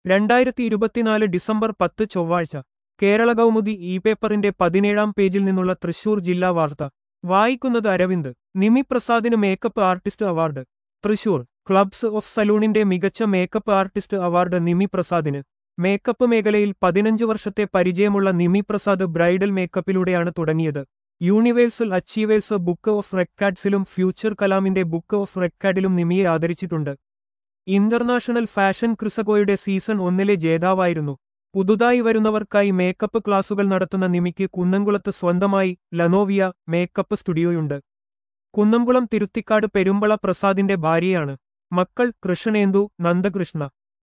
രണ്ടായിരത്തി ഇരുപത്തിനാല് ഡിസംബർ പത്ത് ചൊവ്വാഴ്ച കേരള കൗമുദി ഇ പേപ്പറിന്റെ പതിനേഴാം പേജിൽ നിന്നുള്ള തൃശൂർ ജില്ലാ വാർത്ത വായിക്കുന്നത് അരവിന്ദ് നിമി പ്രസാദിന് makeup artist award Thrissur clubs of സലൂണിന്റെ മികച്ച മേക്കപ്പ് ആർട്ടിസ്റ്റ് അവാർഡ് നിമി പ്രസാദിന് മേക്കപ്പ് മേഖലയിൽ പതിനഞ്ച് വർഷത്തെ പരിചയമുള്ള നിമി പ്രസാദ് ബ്രൈഡൽ മേക്കപ്പിലൂടെയാണ് തുടങ്ങിയത് യൂണിവേഴ്സൽ അച്ചീവേഴ്സ് ബുക്ക് ഓഫ് റെക്കോർഡ്സിലും ഫ്യൂച്ചർ കലാമിന്റെ ബുക്ക് ഓഫ് റെക്കോർഡിലും നിമിയെ ആദരിച്ചിട്ടുണ്ട് ഇന്റർനാഷണൽ ഫാഷൻ ക്രിസഗോയുടെ സീസൺ ഒന്നിലെ ജേതാവായിരുന്നു പുതുതായി വരുന്നവർക്കായി മേക്കപ്പ് ക്ലാസുകൾ നടത്തുന്ന നിമിക്ക് കുന്നംകുളത്ത് സ്വന്തമായി ലനോവിയ മേക്കപ്പ് സ്റ്റുഡിയോയുണ്ട് കുന്നംകുളം തിരുത്തിക്കാട് പെരുമ്പള പ്രസാദിന്റെ ഭാര്യയാണ് മക്കൾ കൃഷ്ണേന്ദു നന്ദകൃഷ്ണ